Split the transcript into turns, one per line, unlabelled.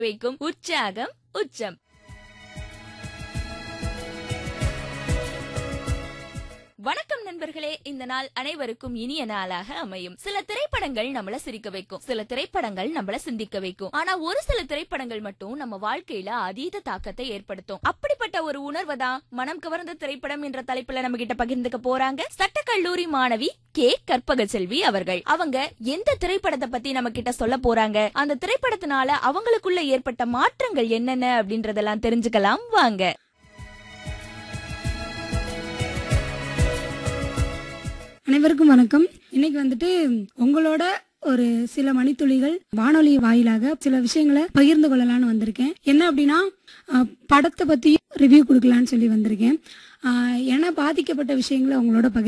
வைக்கும் உற்சாகம் உச்சம் வணக்கம் நண்பர்களே இந்த நாள் அனைவருக்கும் இனிய நாளாக அமையும் சில திரைப்படங்கள் நம்மள சிரிக்க வைக்கும் சில திரைப்படங்கள் நம்மள சிந்திக்க வைக்கும் ஆனா ஒரு சில திரைப்படங்கள் மட்டும் நம்ம வாழ்க்கையில அதீத தாக்கத்தை ஏற்படுத்தும் அப்படிப்பட்ட ஒரு உணர்வை தான் மனம் கவர்ந்த திரைப்படம் என்ற தலைப்புல நம்ம கிட்ட பகிர்ந்துக்க போறாங்க சட்டக்கல்லூரி மாணவி கே கற்பக செல்வி அவர்கள் அவங்க எந்த திரைப்படத்தை பத்தி நம்ம கிட்ட சொல்ல போறாங்க அந்த திரைப்படத்தினால அவங்களுக்குள்ள ஏற்பட்ட மாற்றங்கள் என்னென்ன அப்படின்றதெல்லாம் தெரிஞ்சுக்கலாம் வாங்க
அனைவருக்கும் வணக்கம் இன்னைக்கு வந்துட்டு உங்களோட ஒரு சில மணித்துளிகள் வானொலி வாயிலாக சில விஷயங்களை பகிர்ந்து கொள்ளலாம்னு வந்திருக்கேன் என்ன அப்படின்னா அஹ், படத்தை பத்தி ரிவ்யூ கொடுக்கலான்னு சொல்லி வந்திருக்கேன் அஹ், என பாதிக்கப்பட்ட விஷயங்களை உங்களோட பகிர்